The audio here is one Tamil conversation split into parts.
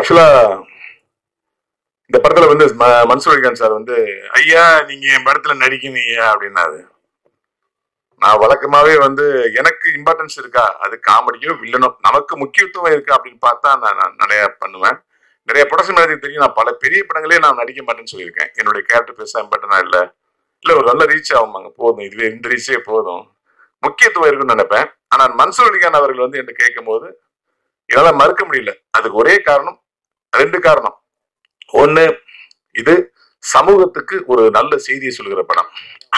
ஆக்சுவலா இந்த படத்துல வந்து ம- மன்சூர் அலிகான் சார் வந்து ஐயா நீங்க என் படத்துல நடிக்கீங்க அப்படின்னாரு நான் வழக்கமாவே வந்து எனக்கு இம்பார்ட்டன்ஸ் இருக்கா அது காமெடியோ வில்லனோ நமக்கு முக்கியத்துவம் இருக்கா அப்படின்னு பார்த்தா நான் நான் நிறைய பண்ணுவேன் நிறைய ப்ரொடக்ஷன் மேனேஜருக்கு தெரியும் நான் பல பெரிய படங்களே நான் நடிக்க மாட்டேன்னு சொல்லியிருக்கேன் என்னுடைய கேரக்டர் பெருசா இம்பார்ட்டனா இல்ல இல்ல ஒரு நல்ல ரீச் ஆகுமாங்க போதும் இதுவே இந்த ரீச்சே போதும் முக்கியத்துவம் இருக்குன்னு நினைப்பேன் ஆனால் மன்சூர் அலிகான் அவர்கள் வந்து என்கிட்ட கேட்கும் போது என்னால மறுக்க முடியல அதுக்கு ஒரே காரணம் ரெண்டு காரணம் ஒண்ணு இது சமூகத்துக்கு ஒரு நல்ல செய்தியை சொல்கிற படம்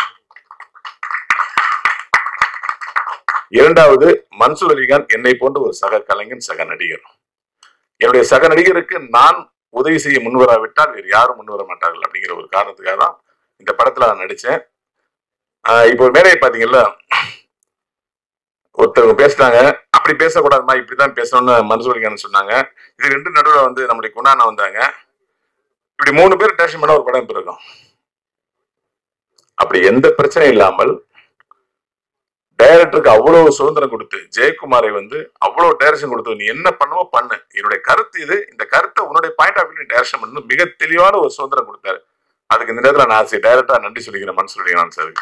இரண்டாவது மன்சூர் அலிகான் என்னை போன்ற ஒரு சக கலைஞன் சக நடிகர் என்னுடைய சக நடிகருக்கு நான் உதவி செய்ய முன்வராவிட்டால் வேறு யாரும் முன்வர மாட்டார்கள் அப்படிங்கிற ஒரு காரணத்துக்காக தான் இந்த படத்துல நான் நடிச்சேன் ஆஹ் இப்போ ஒரு மேடையை பாத்தீங்கல்ல ஒருத்தவங்க பேசுனாங்க அப்படி பேசக்கூடாதுமா இப்படிதான் பேசணும்னு மன்சூர் அலிகான் சொன்னாங்க இது ரெண்டு நடுவில் வந்து நம்முடைய குணானா வந்தாங்க இப்படி மூணு பேர் டேஷன் பண்ண ஒரு படம் பிறக்கும் அப்படி எந்த பிரச்சனையும் இல்லாமல் டைரக்டருக்கு அவ்வளவு சுதந்திரம் கொடுத்து ஜெயக்குமாரை வந்து அவ்வளவு டைரக்ஷன் கொடுத்து நீ என்ன பண்ணுவோ பண்ணு என்னுடைய கருத்து இது இந்த கருத்தை உன்னுடைய பாயிண்ட் ஆஃப் வியூ டைரக்ஷன் பண்ணு மிக தெளிவான ஒரு சுதந்திரம் கொடுத்தாரு அதுக்கு இந்த நேரத்துல நான் டைரக்டா நன்றி சொல்லிக்கிறேன் மனசு நான் சார்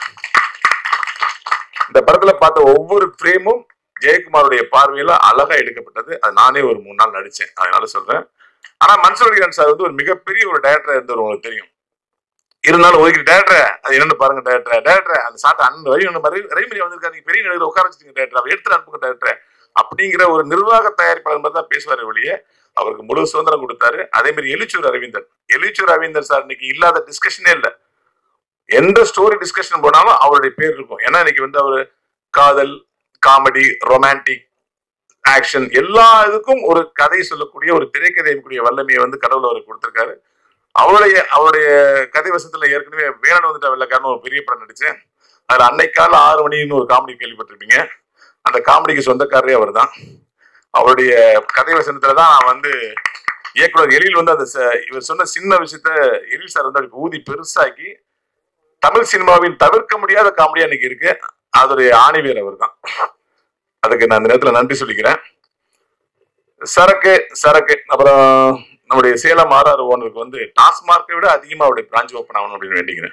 இந்த படத்துல பார்த்த ஒவ்வொரு ஃப்ரேமும் ஜெயக்குமாருடைய பார்வையில அழகா எடுக்கப்பட்டது அது நானே ஒரு மூணு நாள் நடிச்சேன் அதனால சொல்றேன் ஆனா மன்சூர் அலிகான் சார் வந்து ஒரு மிகப்பெரிய ஒரு டைரக்டர் இருந்தவர் உங்களுக்கு தெரியும் இருந்தாலும் ஒதுக்கி டேரக்டர் அது என்னன்னு பாருங்க டேரக்டர் டேரக்டர் அந்த சாட்டை அண்ணன் வரி ஒன்று மாதிரி ரைமரி வந்திருக்காரு நீங்க பெரிய நடிகர் உட்கார வச்சுங்க டேரக்டர் அவர் எடுத்து அனுப்புங்க டேரக்டர் அப்படிங்கிற ஒரு நிர்வாக தயாரிப்பாளர் மாதிரி தான் பேசுவார் வெளியே அவருக்கு முழு சுதந்திரம் கொடுத்தாரு அதே மாதிரி எழுச்சூர் அரவிந்தர் எழுச்சூர் அரவிந்தர் சார் இன்னைக்கு இல்லாத டிஸ்கஷனே இல்லை எந்த ஸ்டோரி டிஸ்கஷன் போனாலும் அவருடைய பேர் இருக்கும் ஏன்னா இன்னைக்கு வந்து அவர் காதல் காமெடி ரொமான்டிக் ஆக்ஷன் எல்லா இதுக்கும் ஒரு கதை சொல்லக்கூடிய ஒரு திரைக்கதை கூடிய வல்லமையை வந்து கடவுள் அவருக்கு கொடுத்திருக்காரு அவருடைய அவருடைய கதை வசத்துல ஏற்கனவே வேலன் வந்துட்ட வெள்ளக்காரன் ஒரு பெரிய படம் நடிச்சேன் அதுல அன்னைக்கால ஆறு மணின்னு ஒரு காமெடி கேள்விப்பட்டிருப்பீங்க அந்த காமெடிக்கு சொந்தக்காரரே அவர் தான் அவருடைய கதை வசனத்துல தான் நான் வந்து இயக்குனர் எழில் வந்து அந்த ச- இவர் சொன்ன சின்ன விஷயத்த எழில் சார் வந்து அப்படி ஊதி பெருசாக்கி தமிழ் சினிமாவின் தவிர்க்க முடியாத காமெடியா இன்னைக்கு இருக்கு அதோடைய ஆணிவேர் அவர் தான் அதுக்கு நான் இந்த நேரத்துல நன்றி சொல்லிக்கிறேன் சரக்கு சரக்கு அப்புறம் நம்முடைய சேலம் ஆர்ஆர் ஓனருக்கு வந்து டாஸ்மார்க்கை விட அதிகமா அவருடைய பிரான்ச் ஓப்பன் ஆகணும் அப்படின்னு வேண்டிக்கிறேன்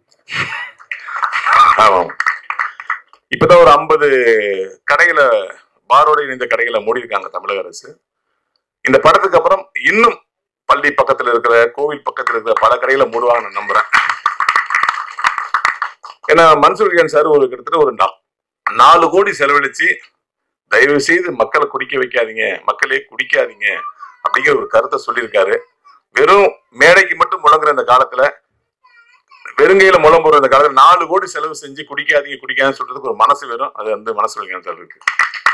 ஆமாம் இப்பதான் ஒரு ஐம்பது கடைகளை பாரோட இணைந்த கடைகளை மூடி இருக்காங்க தமிழக அரசு இந்த படத்துக்கு அப்புறம் இன்னும் பள்ளி பக்கத்துல இருக்கிற கோவில் பக்கத்துல இருக்கிற பல கடைகளை மூடுவாங்கன்னு நான் நம்புறேன் ஏன்னா மன்சூர் அலிகான் சார் ஒரு கிட்டத்தட்ட ஒரு நா- நாலு கோடி செலவழிச்சு தயவு செய்து மக்களை குடிக்க வைக்காதீங்க மக்களே குடிக்காதீங்க அப்படிங்கிற ஒரு கருத்தை சொல்லியிருக்காரு வெறும் மேடைக்கு மட்டும் முழங்குற இந்த காலத்துல வெறுங்கையில முழம் போற இந்த காலத்துல நாலு கோடி செலவு செஞ்சு குடிக்காதீங்க குடிக்காதுன்னு சொல்றதுக்கு ஒரு மனசு வேணும் அது வந்து மனசு வைக்கணும் சார் இருக்கு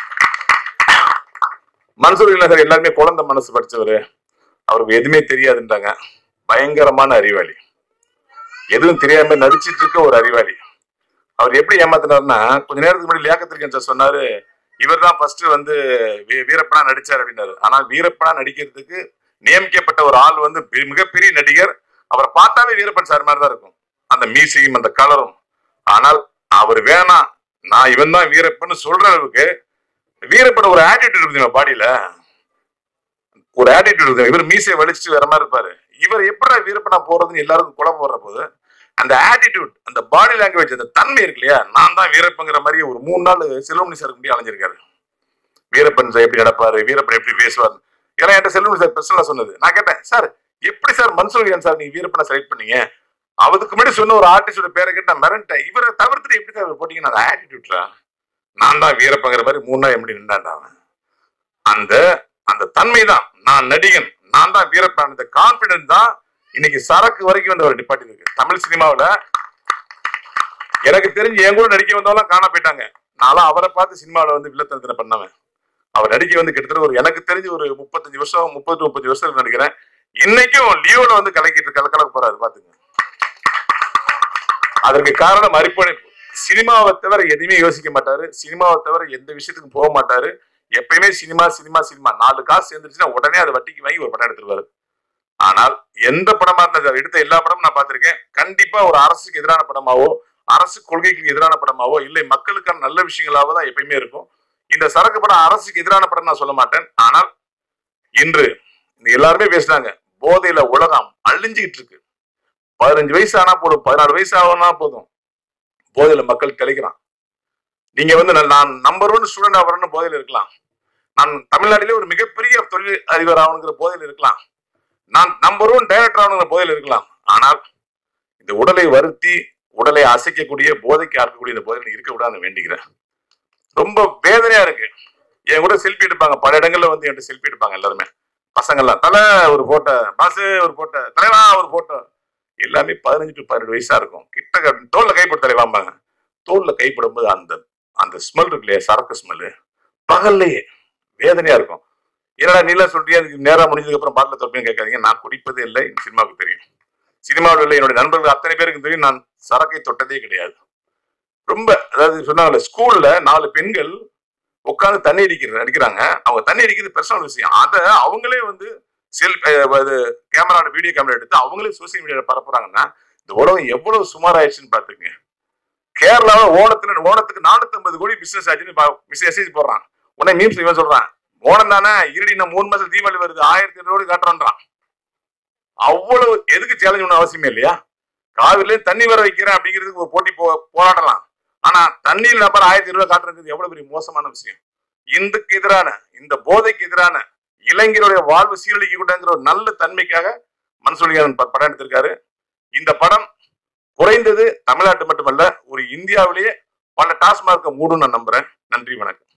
மன்சூர் நகர் எல்லாருமே குழந்தை மனசு படிச்சவரு அவருக்கு எதுவுமே தெரியாதுன்றாங்க பயங்கரமான அறிவாளி எதுவும் தெரியாம நடிச்சிட்டு இருக்க ஒரு அறிவாளி அவர் எப்படி ஏமாத்தினாருன்னா கொஞ்ச நேரத்துக்கு முன்னாடி லியாக்கத்திரிக்கன் சார் சொன்னாரு இவர் தான் ஃபர்ஸ்ட் வந்து வீ- வீரப்பனா நடிச்சார் அப்படின்னாரு ஆனால் வீரப்பனா நடிக்கிறதுக்கு நியமிக்கப்பட்ட ஒரு ஆள் வந்து பெ- மிகப்பெரிய நடிகர் அவரை பார்த்தாலே வீரப்பன் சார் மாதிரி தான் இருக்கும் அந்த மீசையும் அந்த கலரும் ஆனால் அவர் வேணாம் நான் இவன் தான் வீரப்பன்னு சொல்ற அளவுக்கு வீரப்பன் ஒரு ஆட்டிடியூட் இருக்குது பாடியில ஒரு ஆட்டிடியூட் இருக்கு இவர் மீசையை வலிச்சுட்டு வேற மாதிரி இருப்பாரு இவர் எப்படி வீரப்பனா போறதுன்னு எல்லாருக்கும் குழப்பம் வர்ற போது அந்த ஆட்டிடியூட் அந்த பாடி லாங்குவேஜ் அந்த தன்மை இருக்கு இல்லையா நான் தான் வீரப்பங்கிற மாதிரி ஒரு மூணு நாள் செல்வமணி சாருக்கு முடிய அலைஞ்சிருக்காரு வீரப்பன் சார் எப்படி நடப்பாரு வீரப்பன் எப்படி பேசுவார் ஏன்னா என்கிட்ட செல்வமணி சார் பிரச்சனை சொன்னது நான் கேட்டேன் சார் எப்படி சார் மன்சூரியன் சார் நீங்க வீரப்பனை செலக்ட் பண்ணீங்க அதுக்கு முன்னாடி சொன்ன ஒரு ஆர்டிஸ்டோட பேரை கேட்டு நான் மிரண்டேன் இவரை தவிர்த்துட்டு எப்படி சார் போட்டீங்க நான் ஆட்டிடியூட்ரா நான் தான் வீரப்பங்கிற மாதிரி மூணு நாள் எப்படி நின்றான்டா அவன் அந்த அந்த தன்மை தான் நான் நடிகன் நான் தான் வீரப்பன் அந்த கான்பிடன்ஸ் தான் இன்னைக்கு சரக்கு வரைக்கும் வந்து அவர் டிபார்ட் இருக்கு தமிழ் சினிமாவுல எனக்கு தெரிஞ்சு என் கூட நடிக்க வந்தவங்க காண போயிட்டாங்க நான்லாம் அவரை பார்த்து சினிமாவில் வந்து வில்லத்தனத்தில் பண்ணவன் அவர் நடிக்க வந்து கிட்டத்தட்ட ஒரு எனக்கு தெரிஞ்சு ஒரு முப்பத்தஞ்சு வருஷம் முப்பது முப்பது வருஷம் நடிக்கிறேன் இன்னைக்கும் லியோல வந்து கலக்கிட்டு கலக்கலக்க போறாரு பாத்துங்க அதற்கு காரணம் அர்ப்பணிப்பு சினிமாவை தவிர எதுவுமே யோசிக்க மாட்டாரு சினிமாவை தவிர எந்த விஷயத்துக்கும் போக மாட்டாரு எப்பயுமே சினிமா சினிமா சினிமா நாலு காசு சேர்ந்துருச்சுன்னா உடனே அதை வட்டிக்கு வாங்கி ஒரு படம் எடுத்துருவாரு ஆனால் எந்த படமா இருந்தாலும் சரி, எடுத்த எல்லா படமும் நான் பார்த்திருக்கேன் கண்டிப்பா ஒரு அரசுக்கு எதிரான படமாவோ அரசு கொள்கைக்கு எதிரான படமாவோ இல்லை மக்களுக்கான நல்ல விஷயங்களாவோ தான் எப்பயுமே இருக்கும் இந்த சரக்கு படம் அரசுக்கு எதிரான படம் நான் சொல்ல மாட்டேன் ஆனால் இன்று இன்னைக்கு எல்லாருமே பேசுனாங்க போதையில உலகம் அழிஞ்சுக்கிட்டு இருக்கு பதினஞ்சு வயசு ஆனா போதும் பதினாறு வயசு ஆகுனா போதும் போதையில மக்கள் கிடைக்கிறான் நீங்க வந்து நான் நான் நம்பர் ஒன் ஸ்டூடெண்ட் ஆகிறேன்னு போதையில இருக்கலாம் நான் தமிழ்நாட்டிலே ஒரு மிகப்பெரிய தொழில் அதிபர் ஆகணுங்கிற போதையில இருக்கலாம் நான் நம்பர் ஒன் டைரக்டர் ஆகணுங்கிற போதையில இருக்கலாம் ஆனால் இந்த உடலை வருத்தி உடலை அசைக்கக்கூடிய போதைக்கு ஆக்கக்கூடிய இந்த போதையில இருக்க விடான்னு வேண்டிக்கிறேன் ரொம்ப வேதனையா இருக்கு என் கூட செல்ஃபி எடுப்பாங்க பல இடங்கள்ல வந்து என்கிட்ட செல்ஃபி எடுப்பாங்க எல்லாருமே பசங்கள்லாம் தலை ஒரு போட்டோ பாசு ஒரு போட்டோ தலைவா ஒரு போட்டோ எல்லாமே பதினஞ்சு டு பன்னெண்டு வயசா இருக்கும் கிட்ட க- தோல்ல கைப்பட தலைவாம்பாங்க தோல்ல கைப்படும்போது அந்த அந்த ஸ்மெல் இருக்கு இல்லையா சரக்கு ஸ்மெல்லு பகல்லையே வேதனையா இருக்கும் என்னடா நீலாம் சொல்றியா அதுக்கு நேரம் முடிஞ்சதுக்கு அப்புறம் பாட்டில் தொப்பியும் கேட்காதீங்க நான் குடிப்பதே இல்லை எனக்கு சினிமாவுக்கு தெரியும் சினிமாவில் இல்லை என்னுடைய நண்பர்கள் அத்தனை பேருக்கு தெரியும் நான் சரக்கை தொட்டதே கிடையாது ரொம்ப அதாவது சொன்னாங்கல்ல ஸ்கூல்ல நாலு பெண்கள் உட்காந்து தண்ணி அடிக்கிற அடிக்கிறாங்க அவங்க தண்ணி அடிக்கிறது பர்சனல் விஷயம் அதை அவங்களே வந்து செல் அது கேமரால வீடியோ கேமரா எடுத்து அவங்களே சோசியல் மீடியால பரப்புறாங்கன்னா இந்த உலகம் எவ்வளவு சுமாராயிடுச்சுன்னு பாத்துக்கங்க கேரளாவில் ஓணத்துல ஓணத்துக்கு நானூத்தி ஐம்பது கோடி பிசினஸ் ஆச்சுன்னு மெசேஜ் போடுறான் உடனே மீம்ஸ் இவன் சொல்றான் ஓணம் தானே இருடி இன்னும் மூணு மாசம் தீபாவளி வருது ஆயிரத்தி ஐநூறு கோடி காட்டுறான்றான் அவ்வளவு எதுக்கு சேலஞ்ச் ஒன்றும் அவசியமே இல்லையா காவிரில தண்ணி வர வைக்கிறேன் அப்படிங்கிறதுக்கு ஒரு போட்டி போ போராடலாம் ஆனா தண்ணியில் நம்பர் ஆயிரத்தி ஐநூறு காட்டுறது எவ்வளவு பெரிய மோசமான விஷயம் இந்துக்கு எதிரான இந்த போதைக்கு எதிரான இளைஞருடைய வாழ்வு சீரழிக்க கூடாங்கிற ஒரு நல்ல தன்மைக்காக மன்சூலிகாரன் ப- படம் எடுத்திருக்காரு இந்த படம் குறைந்தது தமிழ்நாட்டு மட்டுமல்ல ஒரு இந்தியாவிலேயே பல டாஸ்மார்க்கை மூடும் நான் நம்புறேன் நன்றி வணக்கம்